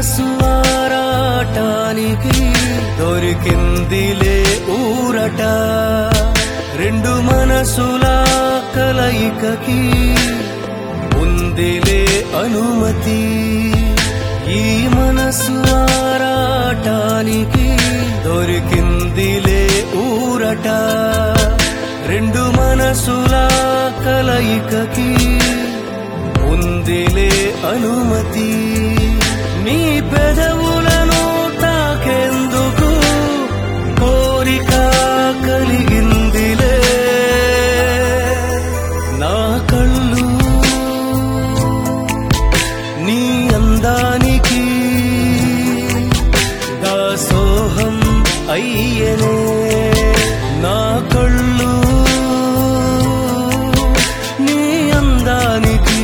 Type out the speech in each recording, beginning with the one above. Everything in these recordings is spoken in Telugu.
మనసు ఆరాటానికి దొరికిందిలే ఊరట రెండు మనసుల కలయికకి ఉందిలే అనుమతి ఈ మనసు ఆరాటానికి దొరికిందిలే ఊరట రెండు మనసుల కలయికకి ఉందిలే అనుమతి నీ పెదవులను తాకెందుకు కోరిక కలిగిందిలే నా కళ్ళు నీ అందానికి దాసోహం అయ్యనే నా కళ్ళు నీ అందానికి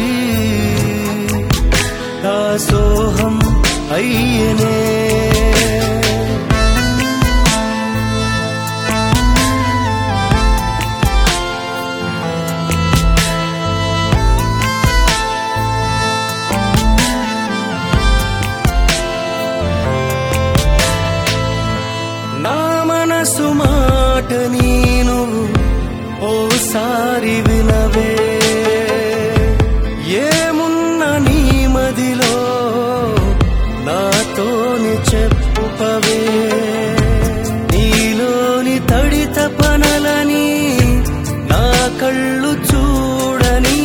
దాసోహం అయ్యనే నా మనసు మాట నేను ఓసారి వినవే ఏమున్న నీ మదిలో నాతోని చెప్పవే నీలోని తడిత పనలని నా కళ్ళు చూడని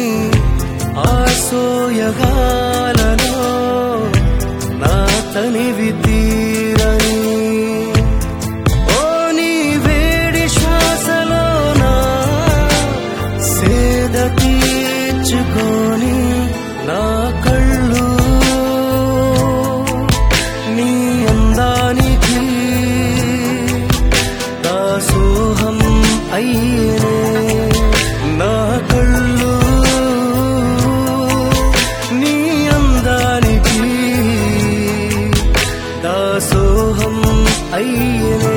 ఆసోయగాలలో నా తనివి తీరని ఓ నీ వేడి శ్వాసలో నా సేద తీర్చుకొని నా కళ్ళు నీ అందానికి దాసోహం అయ్యే నా కళ్ళు నీ అందానికి దాసోహం అయ్యే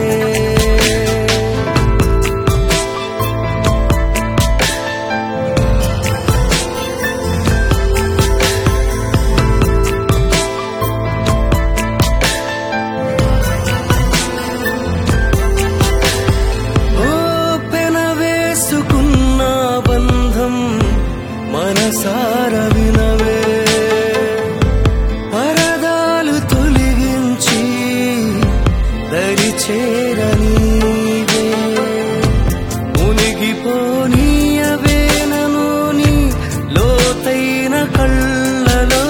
ఓ పెన వేసుకున్న బంధం మనసార వినవే పరదాలు తొలగించి దరి చేరనీవే మునిగిపోనీయవే నను నీ లోతైన కళ్ళలో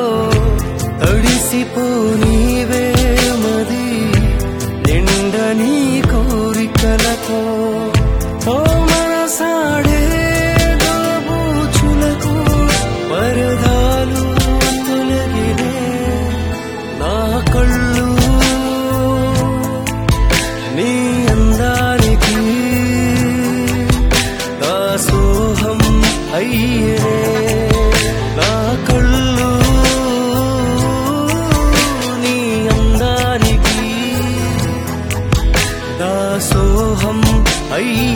తడిసిపోనీవే మది నిండ నీ కోరికలతో ఓ మనసాడే దోబూచులకు పరదాలు తొలగినే నా కళ్ళు నీ అందానికి దాసోహం అయ్యే నా కళ్ళు నీ అందానికి దాసోహం అయ్యే